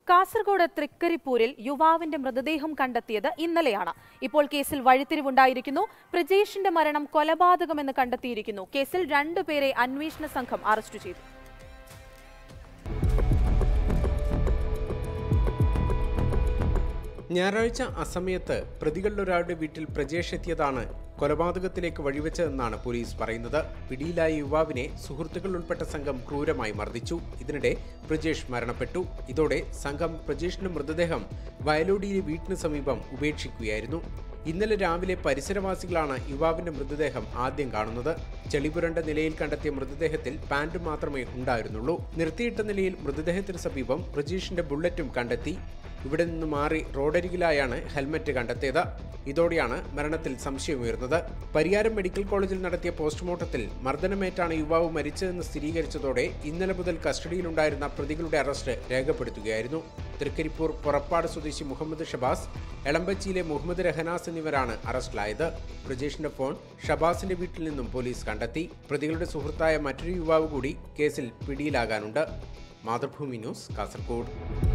കാസർഗോഡ് തൃക്കരിപ്പൂരിൽ യുവാവിന്റെ മൃതദേഹം കണ്ടെത്തിയത് ഇന്നലെയാണ് ഇപ്പോൾ കേസിൽ വഴിത്തിരിവുണ്ടായിരിക്കുന്നു പ്രജേഷിന്റെ മരണം കൊലപാതകമെന്ന് കണ്ടെത്തിയിരിക്കുന്നു കേസിൽ രണ്ടുപേരെ അന്വേഷണ സംഘം അറസ്റ്റ് ചെയ്തു ഞായറാഴ്ച അസമയത്ത് പ്രതികളിലൊരാളുടെ വീട്ടിൽ പ്രജേഷ് എത്തിയതാണ് കൊലപാതകത്തിലേക്ക് വഴിവെച്ചതെന്നാണ് പോലീസ് പറയുന്നത് പിടിയിലായ യുവാവിനെ സുഹൃത്തുക്കൾ ഉൾപ്പെട്ട സംഘം ക്രൂരമായി മർദ്ദിച്ചു ഇതിനിടെ പ്രജേഷ് മരണപ്പെട്ടു ഇതോടെ സംഘം പ്രജേഷിന്റെ മൃതദേഹം വയലോടിയിലെ വീട്ടിന് സമീപം ഉപേക്ഷിക്കുകയായിരുന്നു ഇന്നലെ രാവിലെ പരിസരവാസികളാണ് യുവാവിന്റെ മൃതദേഹം ആദ്യം കാണുന്നത് ചെളിപുരണ്ട നിലയിൽ കണ്ടെത്തിയ മൃതദേഹത്തിൽ പാന്റ് മാത്രമേ ഉണ്ടായിരുന്നുള്ളൂ നിർത്തിയിട്ട നിലയിൽ മൃതദേഹത്തിന് സമീപം പ്രജീഷിന്റെ ബുള്ളറ്റും കണ്ടെത്തി ഇവിടെ നിന്ന് മാറി റോഡരികിലായാണ് ഹെൽമറ്റ് കണ്ടെത്തിയത് ഇതോടെയാണ് മരണത്തിൽ സംശയമുയർന്നത് പരിയാരം മെഡിക്കൽ കോളേജിൽ നടത്തിയ പോസ്റ്റ്മോർട്ടത്തിൽ മർദ്ദനമേറ്റാണ് യുവാവ് മരിച്ചതെന്ന് സ്ഥിരീകരിച്ചതോടെ ഇന്നലെ മുതൽ കസ്റ്റഡിയിലുണ്ടായിരുന്ന പ്രതികളുടെ അറസ്റ്റ് രേഖപ്പെടുത്തുകയായിരുന്നു തൃക്കരിപ്പൂർ പുറപ്പാട് സ്വദേശി മുഹമ്മദ് ഷബാസ് എളമ്പച്ചിയിലെ മുഹമ്മദ് രഹനാസ് എന്നിവരാണ് അറസ്റ്റിലായത് ബ്രജേഷിന്റെ ഫോൺ ഷബാസിന്റെ വീട്ടിൽ നിന്നും പോലീസ് കണ്ടെത്തി പ്രതികളുടെ സുഹൃത്തായ മറ്റൊരു യുവാവ് കൂടി കേസിൽ പിടിയിലാകാനുണ്ട് മാതൃഭൂമി ന്യൂസ് കാസർഗോഡ്